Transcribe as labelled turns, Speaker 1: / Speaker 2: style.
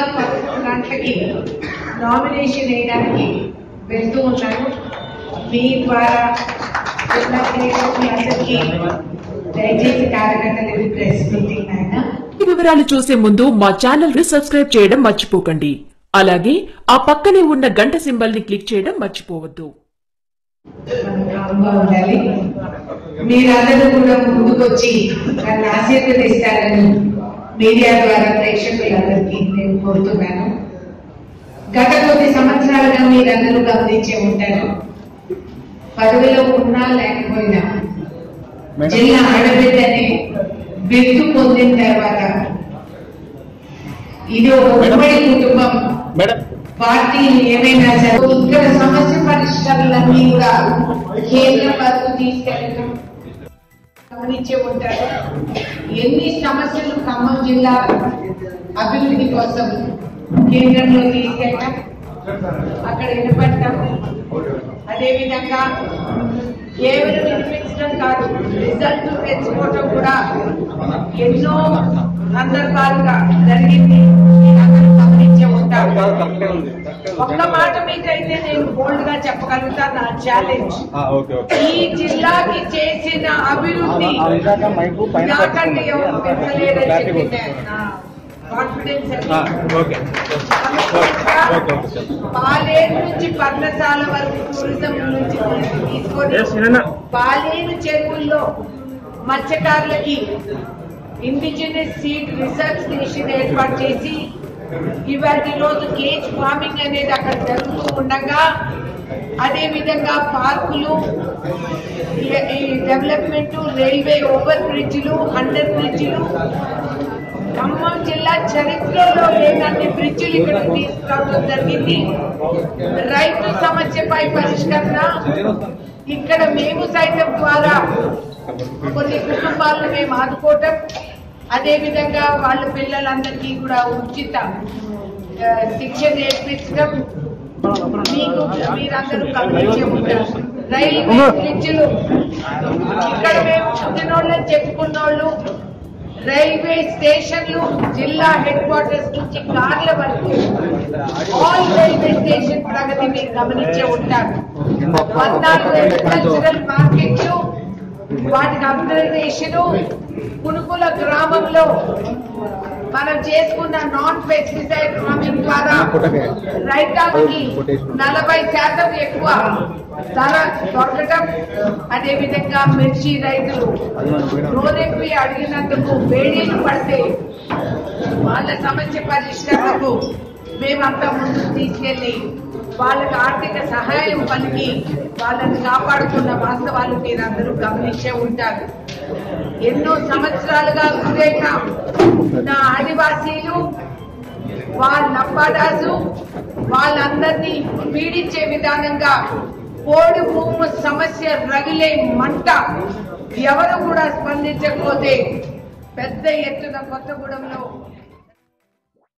Speaker 1: సుమారు పదకొండు గంటలకి నామినేషన్ వేయడానికి వెళ్తూ ఉన్నాను మీ ద్వారా జిల్లా క్రీడలు మీ అందరికీ దయచేసి కార్యకర్తలు ప్రెస్ మీటింగ్ ఆయన
Speaker 2: ఈ వివరాలు చూసే ముందు మా ఛానల్ ని సబ్స్క్రైబ్ చేయడం మర్చిపోకండి అలాగే ఆ పక్కనే ఉన్న గంట సింబల్ ని క్లిక్ చేయడం మర్చిపోవద్దు
Speaker 1: మనం కామ్గా ఉండాలి మీరందరూ కూడా ముందుకొచ్చి నన్ను ఆశీర్వదిస్తారని మీడియా ద్వారా ప్రేక్షకులందరికీ నేను కోరుతున్నాను గత కొద్ది సంవత్సరాలుగా మీరందరూ గమనించే ఉంటారు పదవిలో ఉన్నా లేకపోయినా జిల్లా ఆడబిడ్డని బిరుదు పొందిన తర్వాత ఇది ఒక ఉమ్మడి కుటుంబం
Speaker 3: మేడం
Speaker 1: పార్టీలు ఏమైనా సరే ఇక్కడ సమస్య పరిష్కారాలన్నీ కూడా కేంద్రం వరకు తీసుకెళ్ళడం గమనించే ఉంటారు ఎన్ని సమస్యలు ఖమ్మం జిల్లా అభివృద్ధి కోసం కేంద్రంలో తీసుకెళ్ళాం అక్కడ వినపడతాం అదేవిధంగా కేవలం వినిపించడం కాదు రిజల్ట్ తెచ్చుకోవటం కూడా ఎన్నో సందర్భాలుగా జరిగింది మీరందరూ గమనించే ఉంటారు ఒక్క మాట మీకైతే నేను బోల్డ్ గా చెప్పగలుగుతా నా ఛాలెంజ్
Speaker 3: ఓకే ఓకే
Speaker 1: ఈ జిల్లాకి చేసిన అభివృద్ధి నాకంటే ఎవరు పెంచలేరని చెప్పి నా కాన్ఫిడెన్స్ అది
Speaker 3: ఓకే ఓకే
Speaker 1: పాలేరు నుంచి పర్ణశాల వరకు టూరిజం నుంచి తీసుకొని పాలేరు చెరువుల్లో మత్స్యకారులకి ఇండిజినస్ సీడ్ రీసెర్చ్ స్టేషన్ ఏర్పాటు చేసి ఇవాటి రోజు కేజ్ ఫార్మింగ్ అనేది అక్కడ జరుగుతూ ఉండగా అదే విధంగా పార్కులు ఈ- ఈ డెవలప్మెంట్ రైల్వే ఓవర్ బ్రిడ్జ్లు అండర్ బ్రిడ్జ్లు ఖమ్మం జిల్లా చరిత్రలో లేనన్ని బ్రిడ్జిలు ఇక్కడ తీసుకురావడం జరిగింది రైతు సమస్యపై పరిష్కరణ ఇక్కడ మేము సైతం ద్వారా కొన్ని కుటుంబాలను మేము ఆదుకోవటం అదే విధంగా వాళ్ళ పిల్లలందరికీ కూడా ఉచిత ఆ, శిక్ష నేర్పించడం మీకు మీరందరూ గమనించే ఉంటారు రైల్వే బ్రిడ్జిలు ఇక్కడ మేము పుట్టినోళ్ళని చెప్పుకున్నోళ్ళు రైల్వే స్టేషన్లు జిల్లా హెడ్ క్వార్టర్స్ నుంచి కార్ల వరకు ఆల్ రైల్వే స్టేషన్ ప్రగతి మీరు గమనించే ఉంటారు పద్నాలుగు అగ్రికల్చరల్ మార్కెట్లు వాటికి అప్గ్రేడేషన్ పునుకుల గ్రామంలో మనం చేసుకున్న నాన్ పెస్టిసైడ్ ఫార్మింగ్ ద్వారా రైతాంగకి నలభై శాతం ఎక్కువ ధర దొరకటం అదే విధంగా మిర్చి రైతులు రోజెప్పి అడిగినందుకు వేడీలు పడితే వాళ్ళ సమస్య పరిష్కరణకు మేమంతా ముందుకు తీసుకెళ్లి వాళ్ళకి ఆర్థిక సహాయం పలికి వాళ్ళని కాపాడుకున్న వాస్తవాలు మీరందరూ గమనించే ఉంటారు ఎన్నో సంవత్సరాలుగా గురైన నా ఆదివాసీలు వాళ్ళ నంబాదాసు వాళ్ళందరినీ పీడించే విధానంగా పోడు భూము సమస్య రగిలే మంట ఎవరు కూడా స్పందించకపోతే పెద్ద ఎత్తున కొత్తగూడెంలో